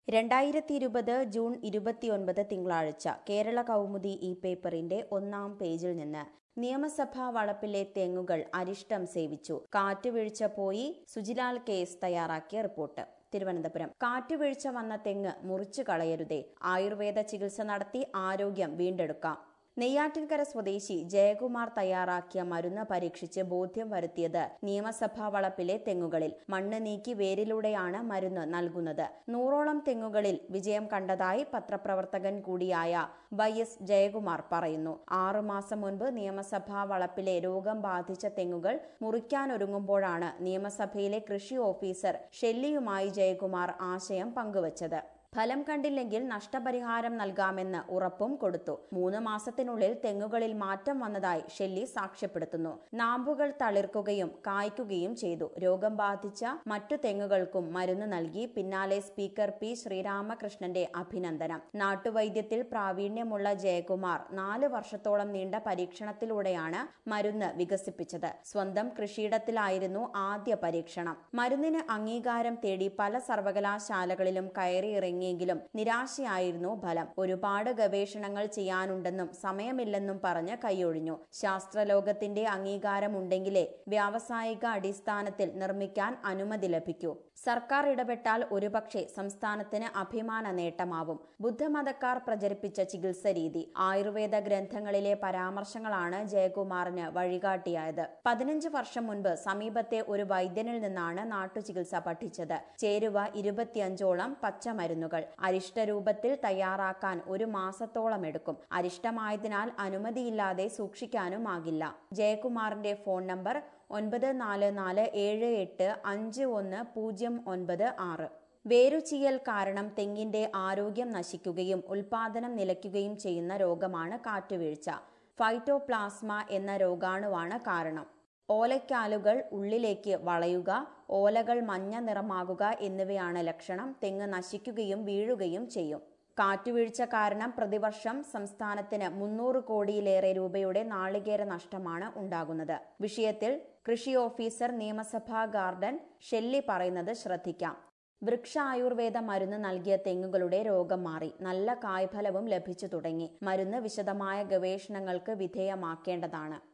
രണ്ടായിരത്തി ഇരുപത് ജൂൺ ഇരുപത്തിയൊൻപത് തിങ്കളാഴ്ച കേരള കൗമുദി ഈ പേപ്പറിന്റെ ഒന്നാം പേജിൽ നിന്ന് നിയമസഭാ വളപ്പിലെ തെങ്ങുകൾ അരിഷ്ടം സേവിച്ചു കാറ്റുവീഴ്ച പോയി സുജിലാൽ കേസ് തയ്യാറാക്കിയ റിപ്പോർട്ട് തിരുവനന്തപുരം കാറ്റുവീഴ്ച വന്ന തെങ്ങ് മുറിച്ചു കളയരുതേ ആയുർവേദ ചികിത്സ നടത്തി ആരോഗ്യം വീണ്ടെടുക്കാം നെയ്യാറ്റിൻകര സ്വദേശി ജയകുമാർ തയ്യാറാക്കിയ മരുന്ന് പരീക്ഷിച്ച് ബോധ്യം വരുത്തിയത് നിയമസഭാ വളപ്പിലെ തെങ്ങുകളിൽ മണ്ണ് നീക്കി വേരിലൂടെയാണ് മരുന്ന് നൽകുന്നത് നൂറോളം തെങ്ങുകളിൽ വിജയം കണ്ടതായി പത്രപ്രവർത്തകൻ കൂടിയായ വൈ എസ് ജയകുമാർ പറയുന്നു ആറുമാസം മുൻപ് നിയമസഭാ വളപ്പിലെ രോഗം ബാധിച്ച തെങ്ങുകൾ മുറിക്കാനൊരുങ്ങുമ്പോഴാണ് നിയമസഭയിലെ കൃഷി ഓഫീസർ ഷെല്ലിയുമായി ജയകുമാർ ആശയം പങ്കുവച്ചത് ഫലം കണ്ടില്ലെങ്കിൽ നഷ്ടപരിഹാരം നൽകാമെന്ന് ഉറപ്പും കൊടുത്തു മൂന്ന് മാസത്തിനുള്ളിൽ തെങ്ങുകളിൽ മാറ്റം വന്നതായി ഷെല്ലി സാക്ഷ്യപ്പെടുത്തുന്നു നാമ്പുകൾ തളിർക്കുകയും കായ്ക്കുകയും ചെയ്തു രോഗം ബാധിച്ച മറ്റു തെങ്ങുകൾക്കും മരുന്ന് നൽകി പിന്നാലെ സ്പീക്കർ പി ശ്രീരാമകൃഷ്ണന്റെ അഭിനന്ദനം നാട്ടുവൈദ്യത്തിൽ പ്രാവീണ്യമുള്ള ജയകുമാർ നാല് വർഷത്തോളം നീണ്ട പരീക്ഷണത്തിലൂടെയാണ് മരുന്ന് വികസിപ്പിച്ചത് സ്വന്തം കൃഷിയിടത്തിലായിരുന്നു ആദ്യ പരീക്ഷണം മരുന്നിന് അംഗീകാരം തേടി പല സർവകലാശാലകളിലും കയറിയിറങ്ങി ഇറങ്ങിയെങ്കിലും നിരാശയായിരുന്നു ഫലം ഒരുപാട് ഗവേഷണങ്ങൾ ചെയ്യാനുണ്ടെന്നും സമയമില്ലെന്നും പറഞ്ഞ് കൈയൊഴിഞ്ഞു ശാസ്ത്രലോകത്തിന്റെ അംഗീകാരമുണ്ടെങ്കിലേ വ്യാവസായിക അടിസ്ഥാനത്തിൽ നിർമ്മിക്കാൻ അനുമതി ലഭിക്കൂ സർക്കാർ ഇടപെട്ടാൽ ഒരുപക്ഷെ സംസ്ഥാനത്തിന് അഭിമാന നേട്ടമാവും ബുദ്ധമതക്കാർ പ്രചരിപ്പിച്ച ചികിത്സ രീതി ആയുർവേദ ഗ്രന്ഥങ്ങളിലെ പരാമർശങ്ങളാണ് ജയകുമാറിന് വഴികാട്ടിയായത് പതിനഞ്ച് വർഷം മുൻപ് സമീപത്തെ ഒരു വൈദ്യനിൽ നിന്നാണ് നാട്ടുചികിത്സ പഠിച്ചത് ചേരുവ ഇരുപത്തിയഞ്ചോളം പച്ചമരുന്നുകൾ അരിഷ്ടരൂപത്തിൽ തയ്യാറാക്കാൻ ഒരു മാസത്തോളം എടുക്കും അരിഷ്ടമായതിനാൽ അനുമതിയില്ലാതെ സൂക്ഷിക്കാനുമാകില്ല ജയകുമാറിന്റെ ഫോൺ നമ്പർ ഒൻപത് നാല് നാല് ഏഴ് എട്ട് അഞ്ച് ഒന്ന് പൂജ്യം ഒൻപത് ആറ് വേരുചീയൽ കാരണം തെങ്ങിന്റെ ആരോഗ്യം നശിക്കുകയും ഉൽപാദനം നിലയ്ക്കുകയും ചെയ്യുന്ന രോഗമാണ് കാറ്റുവീഴ്ച ഫൈറ്റോപ്ലാസ്മ എന്ന രോഗാണുവാണ് കാരണം ഓലക്കാലുകൾ ഉള്ളിലേക്ക് വളയുക ഓലകൾ മഞ്ഞ നിറമാകുക എന്നിവയാണ് ലക്ഷണം തെങ്ങ് നശിക്കുകയും വീഴുകയും ചെയ്യും കാറ്റുവീഴ്ച കാരണം പ്രതിവർഷം സംസ്ഥാനത്തിന് മുന്നൂറ് കോടിയിലേറെ രൂപയുടെ നാളികേര നഷ്ടമാണ് ഉണ്ടാകുന്നത് വിഷയത്തിൽ കൃഷി ഓഫീസർ നിയമസഭാ ഗാർഡൻ ഷെല്ലി പറയുന്നത് ശ്രദ്ധിക്കാം വൃക്ഷ ആയുർവേദ മരുന്ന് നൽകിയ തെങ്ങുകളുടെ രോഗം മാറി നല്ല കായ്ഫലവും ലഭിച്ചു തുടങ്ങി മരുന്ന് വിശദമായ ഗവേഷണങ്ങൾക്ക് വിധേയമാക്കേണ്ടതാണ്